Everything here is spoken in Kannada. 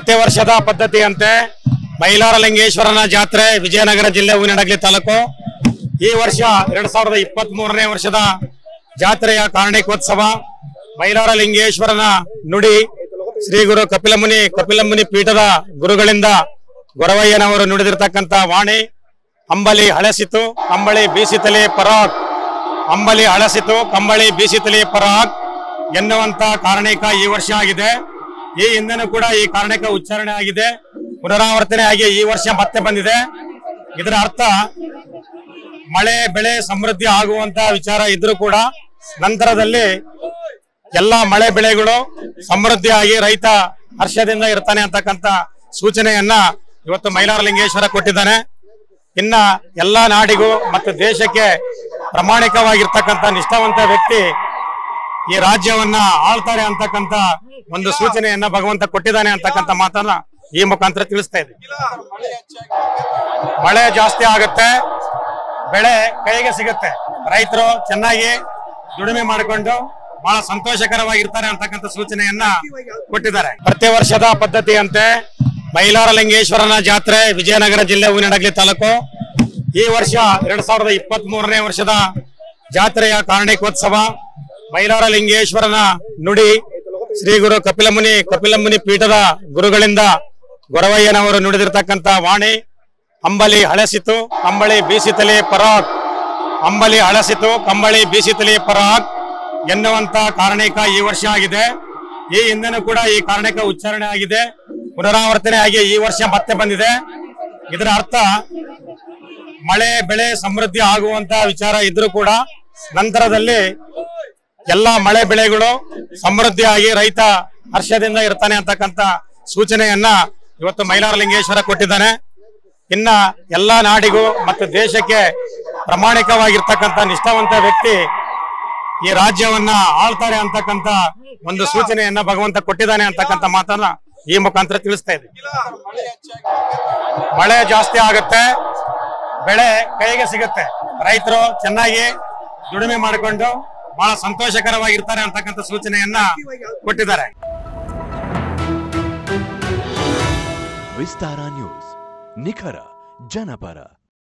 ಪ್ರತಿ ವರ್ಷದ ಪದ್ಧತಿಯಂತೆ ಮೈಲಾರ ಲಿಂಗೇಶ್ವರನ ಜಾತ್ರೆ ವಿಜಯನಗರ ಜಿಲ್ಲೆ ಹೂವಿನಡಗಲಿ ತಾಲೂಕು ಈ ವರ್ಷ ಎರಡ್ ಸಾವಿರದ ಇಪ್ಪತ್ತ್ ಮೂರನೇ ವರ್ಷದ ಜಾತ್ರೆಯ ಕಾರಣಿಕೋತ್ಸವ ಮೈಲಾರ ಲಿಂಗೇಶ್ವರನ ನುಡಿ ಶ್ರೀ ಗುರು ಕಪಿಲಮುನಿ ಕಪಿಲಮುನಿ ಪೀಠದ ಗುರುಗಳಿಂದ ಗೊರವಯ್ಯನವರು ನುಡಿದಿರ್ತಕ್ಕಂಥ ವಾಣಿ ಅಂಬಲಿ ಹಳಸಿತು ಕಂಬಳಿ ಬೀಸಿತಲೆ ಪರಾಕ್ ಅಂಬಲಿ ಹಳಸಿತು ಕಂಬಳಿ ಬೀಸಿತಲೆ ಪರಾಕ್ ಎನ್ನುವಂತ ಕಾರಣಿಕ ಈ ವರ್ಷ ಆಗಿದೆ ಈ ಹಿಂದೆನೂ ಕೂಡ ಈ ಕಾರಣಿಕ ಉಚ್ಚಾರಣೆ ಆಗಿದೆ ಪುನರಾವರ್ತನೆ ಆಗಿ ಈ ವರ್ಷ ಮತ್ತೆ ಬಂದಿದೆ ಇದರ ಅರ್ಥ ಮಳೆ ಬೆಳೆ ಸಮೃದ್ಧಿ ಆಗುವಂತ ವಿಚಾರ ಇದ್ರೂ ಕೂಡ ನಂತರದಲ್ಲಿ ಎಲ್ಲಾ ಮಳೆ ಬೆಳೆಗಳು ಸಮೃದ್ಧಿಯಾಗಿ ರೈತ ಹರ್ಷದಿಂದ ಇರ್ತಾನೆ ಅಂತಕ್ಕಂತ ಸೂಚನೆಯನ್ನ ಇವತ್ತು ಮೈಲಾರಲಿಂಗೇಶ್ವರ ಕೊಟ್ಟಿದ್ದಾನೆ ಇನ್ನ ಎಲ್ಲಾ ನಾಡಿಗೂ ಮತ್ತು ದೇಶಕ್ಕೆ ಪ್ರಾಮಾಣಿಕವಾಗಿರ್ತಕ್ಕಂಥ ನಿಷ್ಠಾವಂತ ವ್ಯಕ್ತಿ ಈ ರಾಜ್ಯವನ್ನ ಆಳ್ತಾರೆ ಅಂತಕ್ಕಂತ ಒಂದು ಸೂಚನೆಯನ್ನ ಭಗವಂತ ಕೊಟ್ಟಿದ್ದಾನೆ ಅಂತಕ್ಕಂತ ಮಾತನ್ನ ಈ ಮುಖಾಂತರ ತಿಳಿಸ್ತಾ ಇದೆ ಮಳೆ ಜಾಸ್ತಿ ಆಗುತ್ತೆ ಬೆಳೆ ಕೈಗೆ ಸಿಗುತ್ತೆ ರೈತರು ಚೆನ್ನಾಗಿ ದುಡಿಮೆ ಮಾಡಿಕೊಂಡು ಬಹಳ ಸಂತೋಷಕರವಾಗಿರ್ತಾರೆ ಅಂತಕ್ಕಂಥ ಸೂಚನೆಯನ್ನ ಕೊಟ್ಟಿದ್ದಾರೆ ಪ್ರತಿ ವರ್ಷದ ಪದ್ಧತಿಯಂತೆ ಮೈಲಾರ ಲಿಂಗೇಶ್ವರನ ಜಾತ್ರೆ ವಿಜಯನಗರ ಜಿಲ್ಲೆ ಹೂವಿನಡಗಲಿ ತಾಲೂಕು ಈ ವರ್ಷ ಎರಡ್ ಸಾವಿರದ ಇಪ್ಪತ್ತ್ ಮೂರನೇ ವರ್ಷದ ಜಾತ್ರೆಯ ಕಾರಣಿಕೋತ್ಸವ ಮೈಲಾರ ಲಿಂಗೇಶ್ವರನ ನುಡಿ ಶ್ರೀ ಗುರು ಕಪಿಲಮುನಿ ಕಪಿಲಮುನಿ ಪೀಠದ ಗುರುಗಳಿಂದ ಗೊರವಯ್ಯನವರು ನುಡಿದಿರ್ತಕ್ಕಂಥ ವಾಣಿ ಅಂಬಲಿ ಹಳಸಿತು ಕಂಬಳಿ ಬೀಸಿತಲೆ ಪರಾಕ್ ಅಂಬಲಿ ಹಳಸಿತು ಕಂಬಳಿ ಬೀಸಿತಲೆ ಪರಾಕ್ ಎನ್ನುವಂತ ಕಾರಣಿಕ ಈ ವರ್ಷ ಆಗಿದೆ ಈ ಹಿಂದೆನೂ ಕೂಡ ಈ ಕಾರಣಿಕ ಉಚ್ಚಾರಣೆ ಆಗಿದೆ ಪುನರಾವರ್ತನೆ ಆಗಿ ಈ ವರ್ಷ ಮತ್ತೆ ಬಂದಿದೆ ಇದರ ಅರ್ಥ ಮಳೆ ಬೆಳೆ ಸಮೃದ್ಧಿ ಆಗುವಂತ ವಿಚಾರ ಇದ್ರೂ ಕೂಡ ನಂತರದಲ್ಲಿ ಎಲ್ಲಾ ಮಳೆ ಬೆಳೆಗಳು ಸಮೃದ್ಧಿಯಾಗಿ ರೈತ ಹರ್ಷದಿಂದ ಇರ್ತಾನೆ ಅಂತಕ್ಕಂತ ಸೂಚನೆಯನ್ನ ಇವತ್ತು ಮೈಲಾರಲಿಂಗೇಶ್ವರ ಕೊಟ್ಟಿದ್ದಾನೆ ಇನ್ನ ಎಲ್ಲಾ ನಾಡಿಗೂ ಮತ್ತು ದೇಶಕ್ಕೆ ಪ್ರಾಮಾಣಿಕವಾಗಿರ್ತಕ್ಕಂಥ ನಿಷ್ಠಾವಂತ ವ್ಯಕ್ತಿ ಈ ರಾಜ್ಯವನ್ನ ಆಳ್ತಾರೆ ಅಂತಕ್ಕಂತ ಒಂದು ಸೂಚನೆಯನ್ನ ಭಗವಂತ ಕೊಟ್ಟಿದ್ದಾನೆ ಅಂತಕ್ಕಂತ ಮಾತನ್ನ ಈ ಮುಖಾಂತರ ತಿಳಿಸ್ತಾ ಇದೆ ಮಳೆ ಜಾಸ್ತಿ ಆಗುತ್ತೆ ಬೆಳೆ ಕೈಗೆ ಸಿಗುತ್ತೆ ರೈತರು ಚೆನ್ನಾಗಿ ದುಡಿಮೆ ಮಾಡಿಕೊಂಡು ಬಹಳ ಸಂತೋಷಕರವಾಗಿರ್ತಾರೆ ಅಂತಕ್ಕಂಥ ಸೂಚನೆಯನ್ನ ಕೊಟ್ಟಿದ್ದಾರೆ ವಿಸ್ತಾರ ನ್ಯೂಸ್ ನಿಖರ ಜನಪರ